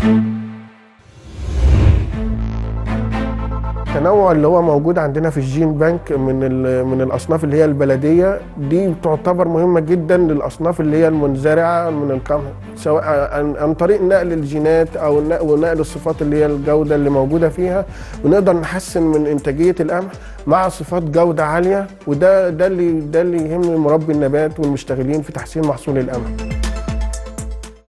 التنوع اللي هو موجود عندنا في الجين بانك من ال- من الاصناف اللي هي البلديه دي تعتبر مهمه جدا للاصناف اللي هي المنزرعه من القمح سواء عن, عن طريق نقل الجينات او النق- ونقل الصفات اللي هي الجوده اللي موجوده فيها ونقدر نحسن من انتاجيه القمح مع صفات جوده عاليه وده ده اللي ده اللي يهم مربي النبات والمشتغلين في تحسين محصول القمح